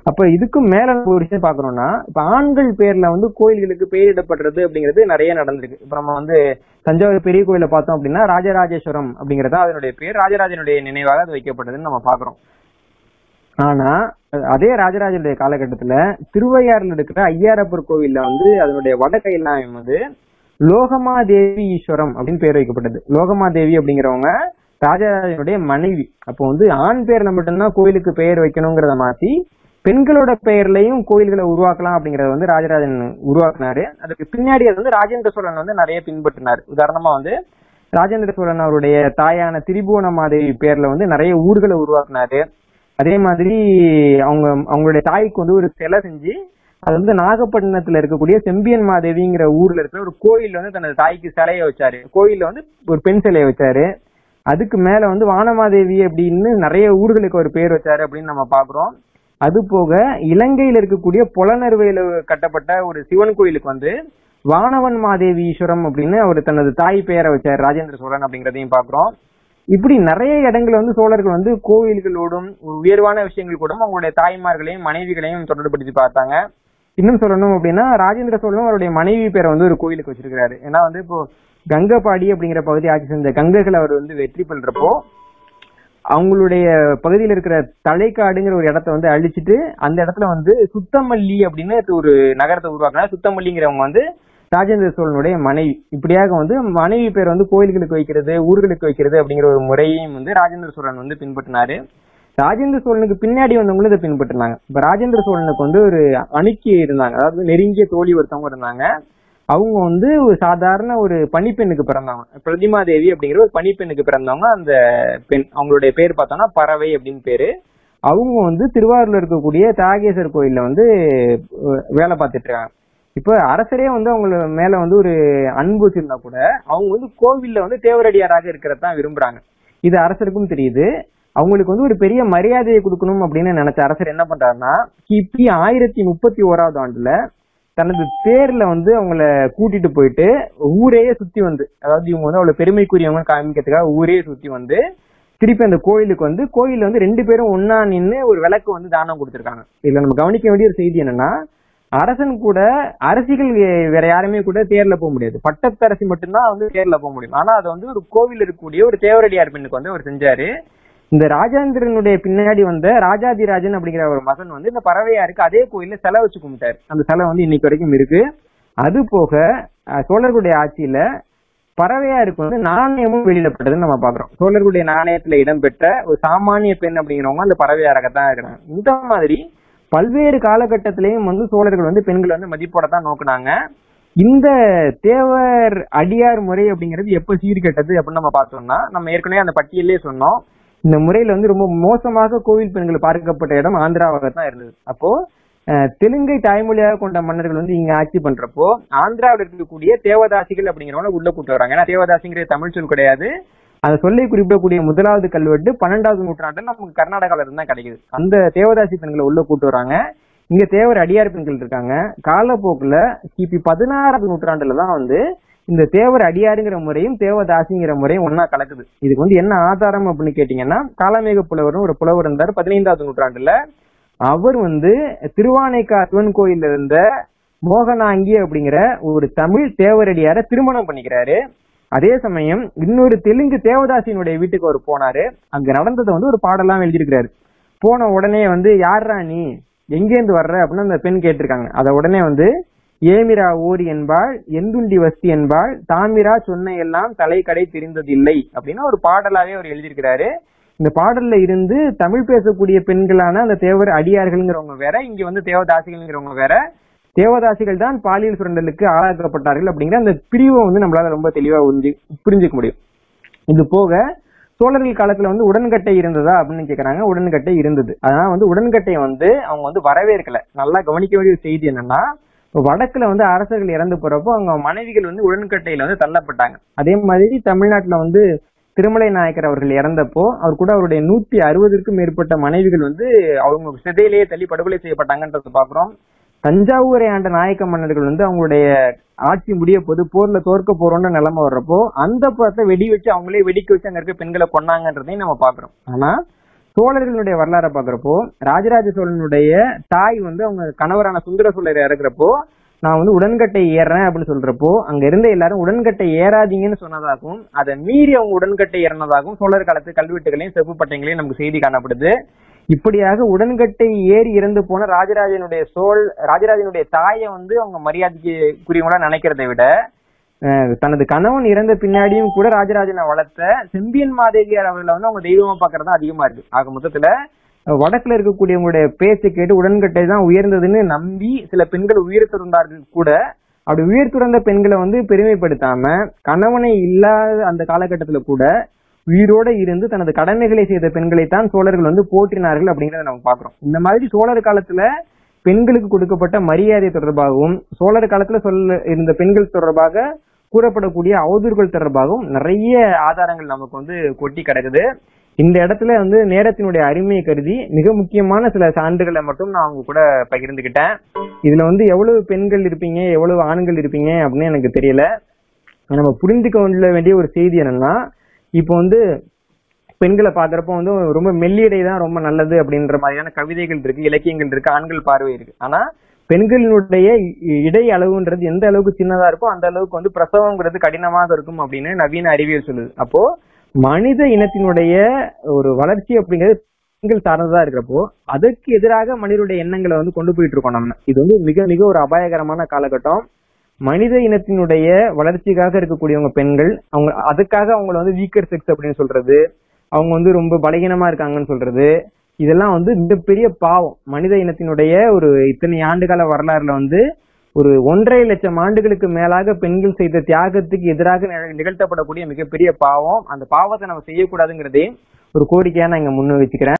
அப்ப இதுக்கும் மேல நம்ம ஒரு விஷயம் பாக்குறோம்னா இப்ப ஆண்கள் பேர்ல வந்து கோயில்களுக்கு பெயரிடப்படுறது அப்படிங்கிறது நிறைய நடந்திருக்கு இப்ப நம்ம வந்து தஞ்சாவூர் பெரிய கோயில பார்த்தோம் அப்படின்னா ராஜராஜேஸ்வரம் அப்படிங்கறது அதனுடைய பேர் ராஜராஜனுடைய நினைவாக அது வைக்கப்பட்டதுன்னு நம்ம பாக்குறோம் ஆனா அதே ராஜராஜனுடைய காலகட்டத்துல திருவையாறுல இருக்கிற ஐயாரப்பர் கோவில்ல வந்து அதனுடைய வடக்கையெல்லாம் வந்து லோகமாதேவி ஈஸ்வரம் அப்படின்னு பேர் வைக்கப்பட்டது லோகமாதேவி அப்படிங்கிறவங்க ராஜராஜனுடைய மனைவி அப்போ வந்து ஆண் பேர்ல மட்டும்தான் கோயிலுக்கு பெயர் வைக்கணுங்கிறத மாத்தி பெண்களோட பெயர்லயும் கோயில்களை உருவாக்கலாம் அப்படிங்கறத வந்து ராஜராஜன் உருவாக்குனாரு அதுக்கு பின்னாடி அது வந்து ராஜேந்திர சோழன் வந்து நிறைய பின்பற்றினார் உதாரணமா வந்து ராஜேந்திர சோழன் அவருடைய தாயான திரிபுவன மாதேவி பேர்ல வந்து நிறைய ஊர்களை உருவாக்குனாரு அதே மாதிரி அவங்க அவங்களுடைய தாய்க்கு வந்து ஒரு சிலை செஞ்சு அது வந்து நாகப்பட்டினத்துல இருக்கக்கூடிய செம்பியன் மாதேவிங்கிற ஊர்ல இருக்கிற ஒரு கோயில்ல வந்து தனது தாய்க்கு சிலையை வச்சாரு கோயில்ல வந்து ஒரு பெண் சிலையை வச்சாரு அதுக்கு மேல வந்து வானமாதேவி அப்படின்னு நிறைய ஊர்களுக்கு ஒரு பேர் வச்சாரு அப்படின்னு நம்ம பாக்குறோம் அது போக இலங்கையில இருக்கக்கூடிய புலனறுவையில கட்டப்பட்ட ஒரு சிவன் கோயிலுக்கு வந்து வானவன் மாதேவி ஈஸ்வரம் அப்படின்னு அவர் தனது தாய் பெயரை வச்சார் ராஜேந்திர சோழன் அப்படிங்கறதையும் பாக்குறோம் இப்படி நிறைய இடங்கள் வந்து சோழர்கள் வந்து கோவில்களோடும் ஒரு உயர்வான விஷயங்கள் கூட அவங்களுடைய தாய்மார்களையும் மனைவிகளையும் தொடர்புபடுத்தி பார்த்தாங்க இன்னும் சொல்லணும் அப்படின்னா ராஜேந்திர சோழனும் அவருடைய மனைவி பேரை வந்து ஒரு கோயிலுக்கு வச்சிருக்காரு ஏன்னா வந்து இப்போ கங்கபாடி அப்படிங்கிற பகுதி ஆட்சி செஞ்ச கங்கைகள் அவர் வந்து வெற்றி பண்றப்போ அவங்களுடைய பகுதியில் இருக்கிற தலைக்காடுங்கிற ஒரு இடத்த வந்து அழிச்சிட்டு அந்த இடத்துல வந்து சுத்தமல்லி அப்படின்னு ஒரு நகரத்தை உருவாக்குனார் சுத்தமல்லிங்கிறவங்க வந்து ராஜேந்திர சோழனுடைய மனைவி இப்படியாக வந்து மனைவி பேர் வந்து கோயில்களுக்கு வைக்கிறது ஊர்களுக்கு வைக்கிறது அப்படிங்கிற ஒரு முறையையும் வந்து ராஜேந்திர சோழன் வந்து பின்பற்றினாரு ராஜேந்திர சோழனுக்கு பின்னாடி வந்தவங்களும் இதை பின்பற்றினாங்க இப்ப ராஜேந்திர சோழனுக்கு வந்து ஒரு அணுக்கி இருந்தாங்க அதாவது நெருங்கிய தோழி ஒருத்தவங்க இருந்தாங்க அவங்க வந்து ஒரு சாதாரண ஒரு பணிப்பெண்ணுக்கு பிறந்தவங்க பிரதிமா தேவி அப்படிங்கிற ஒரு பணிப்பெண்ணுக்கு பிறந்தவங்க அந்த பெண் அவங்களுடைய பேர் பார்த்தோம்னா பறவை அப்படின்னு பேரு அவங்க வந்து திருவாரூர்ல இருக்கக்கூடிய தியாகேசர் கோயில்ல வந்து அஹ், வேலை பார்த்துட்டு இருக்காங்க இப்ப அரசரே வந்து அவங்க மேல வந்து ஒரு அன்பு வச்சிருந்தா கூட அவங்க வந்து கோவில்ல வந்து தேவரடியாராக இருக்கிறது தான் விரும்புறாங்க இது அரசருக்கும் தெரியுது அவங்களுக்கு வந்து ஒரு பெரிய மரியாதையை கொடுக்கணும் அப்படின்னு நினைச்ச அரசர் என்ன பண்றாருன்னா கிபி ஆயிரத்தி முப்பத்தி ஓராவது ஆண்டுல தனது தேர்ல வந்து அவங்கள கூட்டிட்டு போயிட்டு ஊரையே சுத்தி வந்து அதாவது இவங்க வந்து அவ்வளவு பெருமைக்குரியவங்க காமிக்கிறதுக்காக ஊரையே சுத்தி வந்து திருப்பி அந்த கோயிலுக்கு வந்து கோயில்ல வந்து ரெண்டு பேரும் ஒன்னா நின்னு ஒரு விளக்கு வந்து தானம் கொடுத்திருக்காங்க இதுல நம்ம கவனிக்க வேண்டிய ஒரு செய்தி என்னன்னா அரசன் கூட அரசிகள் வேற யாருமே கூட தேர்ல போக முடியாது பட்டத்தரசி மட்டும்தான் வந்து தேர்ல போக முடியும் ஆனா அதை வந்து ஒரு கோவில் இருக்கக்கூடிய ஒரு தேவரடியார் பெண்ணுக்கு வந்து அவர் செஞ்சாரு இந்த ராஜேந்திரனுடைய பின்னாடி வந்த ராஜாதிராஜன் அப்படிங்கிற ஒரு மகன் வந்து இந்த பறவையாருக்கு அதே கோயில்ல சிலை வச்சு கும்பிட்டாரு அந்த சிலை வந்து இன்னைக்கு வரைக்கும் இருக்கு அது போக அஹ், சோழர்களுடைய ஆட்சியில பறவையாருக்கு வந்து நாணயமும் வெளியிடப்பட்டதுன்னு நம்ம பாக்குறோம் சோழர்களுடைய நாணயத்துல இடம்பெற்ற ஒரு சாமானிய பெண் அப்படிங்கிறவங்க அந்த பறவையாராகத்தான் இருக்கிறாங்க இந்த மாதிரி பல்வேறு காலகட்டத்திலையும் வந்து சோழர்கள் வந்து பெண்களை வந்து மதிப்போட தான் நோக்குனாங்க இந்த தேவர் அடியார் முறை அப்படிங்கிறது எப்ப சீர்கெட்டது அப்படின்னு நம்ம பார்த்தோம்னா நம்ம ஏற்கனவே அந்த பட்டியலே சொன்னோம் இந்த முறையில வந்து ரொம்ப மோசமாக கோவில் பெண்கள் பார்க்கப்பட்ட இடம் ஆந்திராவாக தான் இருந்தது அப்போ அஹ், தெலுங்கை தாய்மொழியாக கொண்ட மன்னர்கள் வந்து இங்க ஆட்சி பண்றப்போ ஆந்திராவில் இருக்கக்கூடிய தேவதாசிகள் அப்படிங்கிறவங்க உள்ள கூட்டு வராங்க ஏன்னா தேவதாசிங்கிறது தமிழ் சொல் கிடையாது அந்த சொல்லை குறிப்பிடக்கூடிய முதலாவது கல்வெட்டு பன்னெண்டாவது நூற்றாண்டுல நமக்கு கர்நாடகால இருந்து தான் கிடைக்குது அந்த தேவதாசி பெண்களை உள்ள கூட்டு வராங்க இங்க தேவர் அடியார் பெண்கள் இருக்காங்க காலப்போக்குல கிபி பதினாறாவது நூற்றாண்டுல தான் வந்து இந்த தேவர் அடியாருங்கிற முறையும் தேவதாசிங்கிற முறையும் ஒன்னா கலக்குது இதுக்கு வந்து என்ன ஆதாரம் அப்படின்னு கேட்டீங்கன்னா காலமேக புலவர்னு ஒரு புலவர் இருந்தார் பதினைந்தாவது நூற்றாண்டுல அவர் வந்து திருவானைக்கா சிவன் கோயில்ல இருந்த மோகனாங்கி அப்படிங்கிற ஒரு தமிழ் தேவரடியார திருமணம் பண்ணிக்கிறாரு அதே சமயம் இன்னொரு தெலுங்கு தேவதாசியினுடைய வீட்டுக்கு அவர் போனாரு அங்க நடந்ததை வந்து ஒரு பாடலாம் எழுதியிருக்கிறாரு போன உடனே வந்து யார்ரா நீ எங்கேருந்து வர்ற அப்படின்னு அந்த பெண் கேட்டிருக்காங்க அத உடனே வந்து ஏமிரா ஓரி என்பாள் எந்துண்டி வஸ்தி என்பாள் தாமிரா சொன்ன எல்லாம் தலைக்கடை தெரிந்ததில்லை அப்படின்னு ஒரு பாடலாவே அவர் எழுதியிருக்கிறாரு இந்த பாடல்ல இருந்து தமிழ் பேசக்கூடிய பெண்களான அந்த தேவர் அடியார்கள்ங்கிறவங்க வேற இங்க வந்து தேவதாசிகள்ங்கிறவங்க வேற தேவதாசிகள் தான் பாலியல் சுரண்டலுக்கு ஆளாக்கப்பட்டார்கள் அப்படிங்கிற அந்த பிரிவை வந்து நம்மளால ரொம்ப தெளிவா புரிஞ்சு புரிஞ்சுக்க முடியும் இது போக சோழர்கள் காலத்துல வந்து உடன்கட்டை இருந்ததா அப்படின்னு கேக்குறாங்க உடன்கட்டை இருந்தது அதனால வந்து உடன்கட்டையை வந்து அவங்க வந்து வரவேற்கல நல்லா கவனிக்க வேண்டிய ஒரு செய்தி என்னன்னா இப்ப வடக்குல வந்து அரசர்கள் இறந்து போறப்போ அவங்க மனைவிகள் வந்து உடன்கட்டையில வந்து தள்ளப்பட்டாங்க அதே மாதிரி தமிழ்நாட்டுல வந்து திருமலை நாயக்கர் அவர்கள் இறந்தப்போ அவர் கூட அவருடைய நூத்தி அறுபதுக்கும் மேற்பட்ட மனைவிகள் வந்து அவங்க சிதையிலேயே தள்ளி படுகொலை செய்யப்பட்டாங்கன்றத பாக்குறோம் தஞ்சாவூரை ஆண்ட நாயக்க மன்னர்கள் வந்து அவங்களுடைய ஆட்சி முடிய போது போர்ல தோற்க போறோம்னு நிலைமை வர்றப்போ அந்த புறத்தை வெடி வச்சு அவங்களே வெடிக்க வச்சு அங்க இருக்க பெண்களை கொன்னாங்கன்றதையும் நம்ம பாக்குறோம் ஆனா சோழர்களுடைய வரலாறை பாக்குறப்போ ராஜராஜ சோழனுடைய தாய் வந்து அவங்க கணவரான சுந்தர சோழரை இறக்குறப்போ நான் வந்து உடன்கட்டை ஏறுறேன் அப்படின்னு சொல்றப்போ அங்க இருந்த எல்லாரும் உடன்கட்டை ஏறாதீங்கன்னு சொன்னதாகவும் அதை மீறி அவங்க உடன்கட்டை ஏறினதாகவும் சோழர் காலத்து கல்வெட்டுகளையும் செப்பு பட்டைகளையும் நமக்கு செய்தி காணப்படுது இப்படியாக உடன்கட்டை ஏறி இறந்து போன ராஜராஜனுடைய சோழ் ராஜராஜனுடைய தாயை வந்து அவங்க மரியாதைக்கு குறியவங்களா நினைக்கிறதை விட அஹ், தனது கணவன் இறந்த பின்னாடியும் கூட ராஜராஜனை வளர்த்த செம்பியன் மாதேவியார் அவர்களை வந்து அவங்க தெய்வமா பாக்குறது அதிகமா இருக்கு ஆக மொத்தத்துல அஹ், வடக்குல இருக்கக்கூடியவங்களுடைய பேச்சை கேட்டு உடன்கட்டை தான் உயர்ந்ததுன்னு நம்பி சில பெண்கள் உயிர் துறந்தார்கள் கூட அப்படி உயிர் துறந்த பெண்களை வந்து பெருமைப்படுத்தாம கணவனை இல்லாத அந்த காலகட்டத்துல கூட உயிரோட இருந்து தனது கடமைகளை செய்த பெண்களைத்தான் சோழர்கள் வந்து போற்றினார்கள் அப்படிங்கறத நம்ம பாக்குறோம் இந்த மாதிரி சோழர் காலத்துல பெண்களுக்கு கொடுக்கப்பட்ட மரியாதை தொடர்பாகவும் சோழர் காலத்துல சொல்ல இருந்த பெண்கள் தொடர்பாக கூறப்படக்கூடிய அவதூறுகள் தொடர்பாகவும் நிறைய ஆதாரங்கள் நமக்கு வந்து கொட்டி கிடக்குது இந்த இடத்துல வந்து நேரத்தினுடைய அருமையை கருதி மிக முக்கியமான சில சான்றுகளை மட்டும் நான் அவங்க கூட பகிர்ந்துகிட்டேன் இதுல வந்து எவ்வளவு பெண்கள் இருப்பீங்க எவ்வளவு ஆண்கள் இருப்பீங்க அப்படின்னு எனக்கு தெரியல நம்ம புரிந்து கொள்ள வேண்டிய ஒரு செய்தி என்னன்னா இப்போ வந்து பெண்களை பாக்குறப்போ வந்து ரொம்ப மெல்லியடை தான் ரொம்ப நல்லது அப்படின்ற மாதிரியான கவிதைகள் இருக்கு இலக்கியங்கள் இருக்கு ஆண்கள் பார்வை இருக்கு ஆனா பெண்களினுடைய இ- இடை அளவுன்றது எந்த அளவுக்கு சின்னதா இருக்கோ அந்த அளவுக்கு வந்து பிரசவங்கிறது கடினமாக இருக்கும் அப்படின்னு நவீன அறிவியல் சொல்லுது அப்போ மனித இனத்தினுடைய ஒரு வளர்ச்சி அப்படிங்கிறது பெண்கள் சார்ந்ததா இருக்கிறப்போ அதற்கு எதிராக மனிதனுடைய எண்ணங்களை வந்து கொண்டு போயிட்டு இருக்கோம் நம்ம இது வந்து மிக மிக ஒரு அபாயகரமான காலகட்டம் மனித இனத்தினுடைய வளர்ச்சிக்காக இருக்கக்கூடியவங்க பெண்கள் அவங்க அதுக்காக அவங்கள வந்து வீக்கர் செக்ஸ் அப்படின்னு சொல்றது அவங்க வந்து ரொம்ப பலகீனமா இருக்காங்கன்னு சொல்றது இதெல்லாம் வந்து மிகப்பெரிய பாவம் மனித இனத்தினுடைய ஒரு இத்தனை ஆண்டுகால வரலாறுல வந்து ஒரு ஒன்றரை லட்சம் ஆண்டுகளுக்கு மேலாக பெண்கள் செய்த தியாகத்துக்கு எதிராக நிக- நிகழ்த்தப்படக்கூடிய மிகப்பெரிய பாவம் அந்த பாவத்தை நம்ம செய்யக்கூடாதுங்கிறதே ஒரு கோரிக்கையா நான் இங்க முன் வச்சுக்கிறேன்